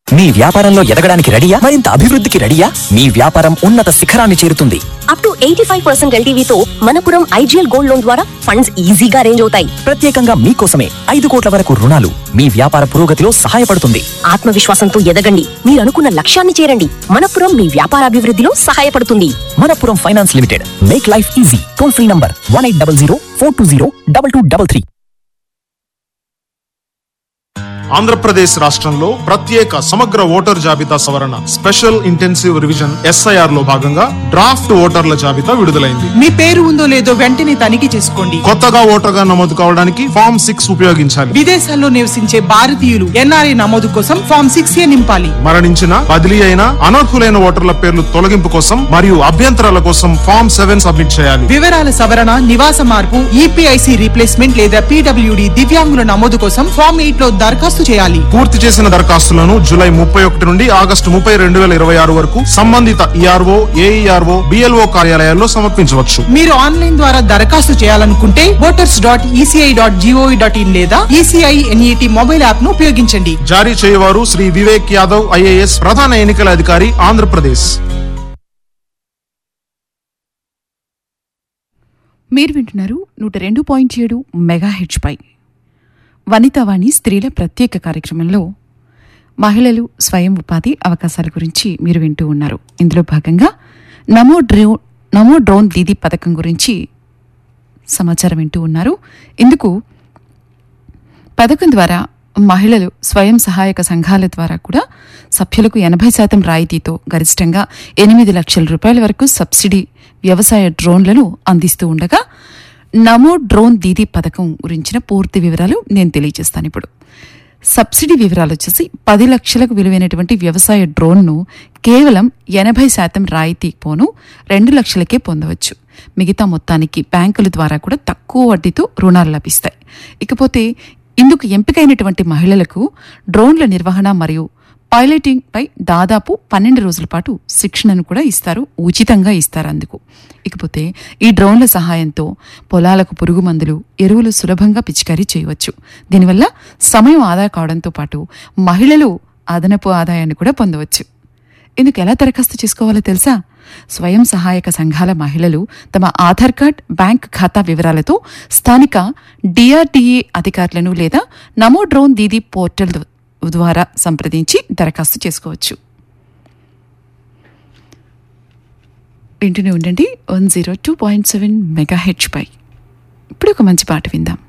మీ వ్యాపారంలో ఎదగడానికి రెడీయా మరింత అభివృద్ధికి రెడీయా మీ వ్యాపారం ఉన్నత శిఖరాన్ని చేరుతుంది up to eighty five percent ఎల్టీవీతో మనపురం ఐజీఎల్ గోల్డ్ లోన్ ద్వారా ఫండ్స్ ఈజీగా అరేంజ్ అవుతాయి ప్రత్యేకంగా మీకోసమే ఐదు కోట్ల వరకు రుణాలు మీ వ్యాపార పురోగతిలో సహాయపడుతుంది ఆత్మవిశ్వాసంతో ఎదగండి మీరు అనుకున్న లక్ష్యాన్ని చేరండి మనపురం మీ వ్యాపారాభివృద్ధిలో సహాయపడుతుంది Manappuram finance limited make life easy toll free number one eight double zero four two zero double two double three Andhra Pradesh రాష్ట్రంలో ప్రత్యేక సమగ్ర ఓటర్ జాబితా సవరణ స్పెషల్ ఇంటెన్సివ్ రివిజన్ ఎస్ఐఆర్ లో భాగంగా డ్రాఫ్ట్ ఓటర్ల జాబితా విడుదలైంది మీ పేరు ఉందో లేదో వెంటనే తనిఖీ చేసుకోండి కొత్తగా ఓటర్గా నమోదు కావడానికి ఫామ్ సిక్స్ ఉపయోగించాలి విదేశాల్లో నివసించే భారతీయులు ఎన్ఆర్ఐ నమోదు కోసం ఫామ్ సిక్స్ ఏ నింపాలి మరణించిన బదిలీ అయిన అనర్హులైన ఓటర్ల పేర్లు తొలగింపు కోసం మరియు అభ్యంతరాల కోసం ఫామ్ సెవెన్ సబ్మిట్ చేయాలి వివరాల సవరణ నివాస మార్పు ఈపీఐసి రీప్లేస్మెంట్ లేదా పీడబ్ల్యూడి దివ్యాంగుల నమోదు కోసం ఫామ్ ఎయిట్ లో దరఖాస్తు చేయాలి పూర్తి చేసిన దరఖాస్తులను జూలై ముప్పై ఒకటి నుండి ఆగస్టు ముప్పై రెండు వేల ఇరవై ఆరు వరకు సంబంధిత ఈఆర్ఓ ఏఈఆర్ఓ బిఎల్ఓ కార్యాలయాల్లో సమర్పించవచ్చు మీరు ఆన్లైన్ ద్వారా దరఖాస్తు చేయాలనుకుంటే voters dot E C I dot G O V dot in లేదా ఈసీఐ ఎన్ఈటి మొబైల్ యాప్ ను ఉపయోగించండి జారీ చేయవారు శ్రీ వివేక్ యాదవ్ ఐఏఎస్ ప్రధాన ఎన్నికల అధికారి ఆంధ్రప్రదేశ్ మీరు వింటున్నారు నూట రెండు పాయింట్ ఏడు మెగా హెచ్పై వనితావాణి స్త్రీల ప్రత్యేక కార్యక్రమంలో మహిళలు స్వయం ఉపాధి అవకాశాల గురించి మీరు వింటూ ఉన్నారు ఇందులో భాగంగా నమో డ్రో నమో డ్రోన్ దీదీ పథకం గురించి సమాచారం వింటూ ఉన్నారు ఇందుకు పథకం ద్వారా మహిళలు స్వయం సహాయక సంఘాల ద్వారా కూడా సభ్యులకు ఎనభై శాతం రాయితీతో గరిష్టంగా ఎనిమిది లక్షల రూపాయల వరకు సబ్సిడీ వ్యవసాయ డ్రోన్లను అందిస్తూ ఉండగా నమో డ్రోన్ దీదీ పథకం గురించిన పూర్తి వివరాలు నేను తెలియజేస్తాను ఇప్పుడు సబ్సిడీ వివరాలు వచ్చేసి పది లక్షలకు విలువైనటువంటి వ్యవసాయ డ్రోన్ను కేవలం ఎనభై శాతం రాయితీ పోను రెండు లక్షలకే పొందవచ్చు మిగతా మొత్తానికి బ్యాంకుల ద్వారా కూడా తక్కువ వడ్డీతో రుణాలు లభిస్తాయి ఇకపోతే ఇందుకు ఎంపికైనటువంటి మహిళలకు డ్రోన్ల నిర్వహణ మరియు పైలటింగ్ పై దాదాపు పన్నెండు రోజుల పాటు శిక్షణను కూడా ఇస్తారు ఉచితంగా ఇస్తారు అందుకు ఇకపోతే ఈ డ్రోన్ల సహాయంతో పొలాలకు పురుగు మందులు ఎరువులు సులభంగా పిచికారీ చేయవచ్చు దీనివల్ల సమయం ఆదా కావడంతో పాటు మహిళలు అదనపు ఆదాయాన్ని కూడా పొందవచ్చు ఇందుకు ఎలా దరఖాస్తు చేసుకోవాలో తెలుసా స్వయం సహాయక సంఘాల మహిళలు తమ ఆధార్ కార్డ్ బ్యాంక్ ఖాతా వివరాలతో స్థానిక డిఆర్డీఏ అధికారులను లేదా నమో డ్రోన్ దీదీ పోర్టల్ ద్వా- ద్వారా సంప్రదించి దరఖాస్తు చేసుకోవచ్చు వింటూనే ఉండండి one zero two point seven mega H పై ఇప్పుడు ఒక మంచి పాట విందాం